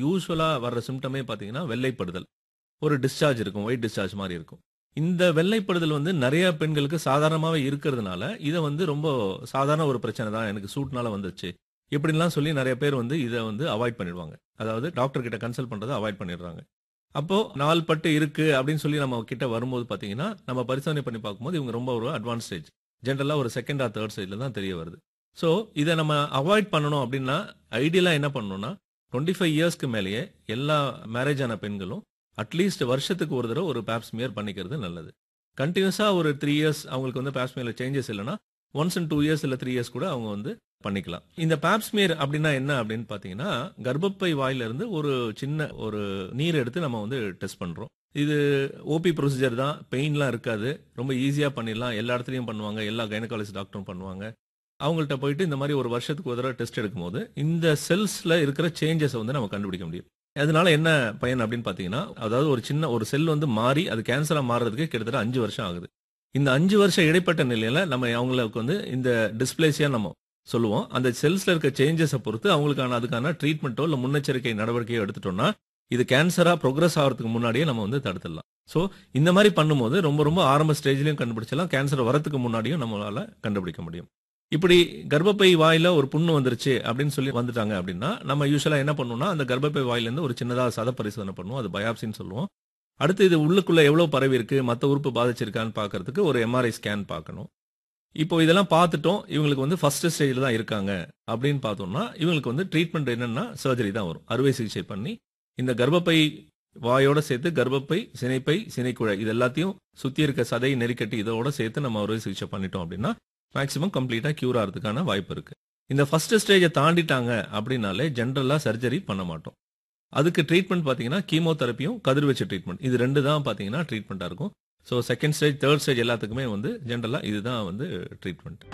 யூசுவலா வர்ற சிம்டமே பாத்தீங்கன்னா வெள்ளைப்படுதல் ஒரு டிஸ்சார்ஜ் இருக்கும் ஒயிட் டிஸ்சார்ஜ் மாதிரி இருக்கும் இந்த வெள்ளைப்படுதல் வந்து நிறைய பெண்களுக்கு சாதாரணமாவே இருக்கிறதுனால இதை வந்து ரொம்ப சாதாரண ஒரு பிரச்சனை தான் எனக்கு சூட்னால வந்துச்சு இப்படின்லாம் சொல்லி நிறைய பேர் வந்து இதை வந்து அவாய்ட் பண்ணிடுவாங்க அதாவது டாக்டர் கிட்ட கன்சல்ட் பண்றதை அவாய்ட் பண்ணிடுறாங்க அப்போ நாள் பட்டு இருக்கு அப்படின்னு சொல்லி நம்ம கிட்ட வரும்போது பாத்தீங்கன்னா நம்ம பரிசோதனை பண்ணி பார்க்கும்போது இவங்க ரொம்ப ஒரு அட்வான்ஸ் ஸ்டேஜ் ஜென்ரலா ஒரு செகண்ட் ஆர் தேர்ட் ஸ்டேஜ்ல தான் தெரிய வருது ஸோ இதை நம்ம அவாய்ட் பண்ணணும் அப்படின்னா ஐடியலா என்ன பண்ணணும்னா டுவெண்ட்டி ஃபைவ் இயர்ஸ்க்கு மேலேயே எல்லா மேரேஜ் ஆன பெண்களும் அட்லீஸ்ட் வருஷத்துக்கு ஒரு தடவை ஒரு பேப்ஸ்மியர் பண்ணிக்கிறது நல்லது கண்டினியூஸா ஒரு த்ரீ இயர்ஸ் அவங்களுக்கு வந்து பேப்ஸ்மியர்ல சேஞ்சஸ் இல்லைன்னா ஒன்ஸ் அண்ட் டூ இயர்ஸ் இல்ல த்ரீ இயர்ஸ் கூட அவங்க வந்து பண்ணிக்கலாம் இந்த பேப்ஸ்மியர் அப்படின்னா என்ன அப்படின்னு பாத்தீங்கன்னா கர்ப்பப்பை வாயில இருந்து ஒரு சின்ன ஒரு நீர் எடுத்து நம்ம வந்து டெஸ்ட் பண்றோம் இது ஓபி ப்ரொசீஜர் தான் பெயின்லாம் இருக்காது ரொம்ப ஈஸியா பண்ணிடலாம் எல்லா இடத்துலயும் பண்ணுவாங்க எல்லா கைனகாலஜி டாக்டரும் பண்ணுவாங்க அவங்கள்ட்ட போயிட்டு இந்த மாதிரி ஒரு வருஷத்துக்கு ஒரு தடவை டெஸ்ட் எடுக்கும்போது இந்த செல்ஸ்ல இருக்கிற சேஞ்சஸை வந்து நம்ம கண்டுபிடிக்க முடியும் அதனால என்ன பயன் அப்படின்னு பாத்தீங்கன்னா அதாவது ஒரு சின்ன ஒரு செல் வந்து மாறி அது கேன்சரா மாறுறதுக்கு கிட்டத்தட்ட அஞ்சு வருஷம் ஆகுது இந்த அஞ்சு வருஷம் இடைப்பட்ட நிலையில நம்ம அவங்களுக்கு வந்து இந்த டிஸ்பிளேசியா நம்ம சொல்லுவோம் அந்த செல்ஸ்ல இருக்க சேஞ்சஸை பொறுத்து அவங்களுக்கான அதுக்கான ட்ரீட்மெண்ட்டோ இல்ல முன்னெச்சரிக்கை நடவடிக்கையோ எடுத்துட்டோம்னா இது கேன்சரா ப்ரோக்ரஸ் ஆகிறதுக்கு முன்னாடியே நம்ம வந்து தடுத்துடலாம் ஸோ இந்த மாதிரி பண்ணும்போது ரொம்ப ரொம்ப ஆரம்ப ஸ்டேஜ்லயும் கண்டுபிடிச்சலாம் கேன்சர் வரதுக்கு முன்னாடியும் நம்மளால கண்டுபிடிக்க முடியும் இப்படி கர்ப்பப்பை வாயில ஒரு புண்ணு வந்துருச்சு அப்படின்னு சொல்லி வந்துட்டாங்க அப்படின்னா நம்ம யூஸ்வலா என்ன பண்ணுவோம்னா அந்த கர்ப்பப்பை வாயில இருந்து ஒரு சின்னதா சத பரிசோதனை பண்ணுவோம் அது பயாப்சின்னு சொல்லுவோம் அடுத்து இது உள்ளுக்குள்ள எவ்வளவு பரவி இருக்கு மற்ற உறுப்பு பாதிச்சிருக்கான்னு பார்க்கறதுக்கு ஒரு எம்ஆர்ஐ ஸ்கேன் பார்க்கணும் இப்போ இதெல்லாம் பார்த்துட்டோம் இவங்களுக்கு வந்து ஃபர்ஸ்ட் ஸ்டேஜில் தான் இருக்காங்க அப்படின்னு பார்த்தோம்னா இவங்களுக்கு வந்து ட்ரீட்மெண்ட் என்னன்னா சர்ஜரி தான் வரும் அறுவை சிகிச்சை பண்ணி இந்த கர்ப்பப்பை வாயோட சேர்த்து கர்ப்பப்பை சினைப்பை சினைக்குழை இது எல்லாத்தையும் சுத்தி இருக்க சதை நெறிக்கட்டி இதோட சேர்த்து நம்ம அறுவை சிகிச்சை பண்ணிட்டோம் அப்படின்னா மேக்ஸிமம் கம்ப்ளீட்டா கியூர் ஆகிறதுக்கான வாய்ப்பு இருக்கு இந்த ஃபர்ஸ்ட் ஸ்டேஜை தாண்டிட்டாங்க அப்படின்னாலே ஜென்ரலா சர்ஜரி பண்ண மாட்டோம் அதுக்கு ட்ரீட்மெண்ட் பார்த்தீங்கன்னா கீமோதெரப்பியும் கதிர்வீச்சு ட்ரீட்மெண்ட் இது ரெண்டு தான் பார்த்தீங்கன்னா ட்ரீட்மெண்ட்டாக இருக்கும் so second stage third stage எல்லாத்துக்குமே வந்து ஜென்ரலாக இதுதான் வந்து ட்ரீட்மெண்ட்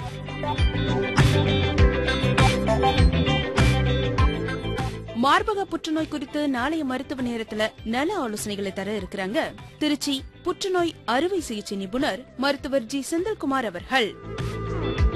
மார்பக புற்றுநோய் குறித்து நாளைய மருத்துவ நேரத்துல நல ஆலோசனைகளை தர இருக்கிறாங்க திருச்சி புற்றுநோய் அறுவை சிகிச்சை நிபுணர் மருத்துவர் ஜி செந்தில்குமார் அவர்கள்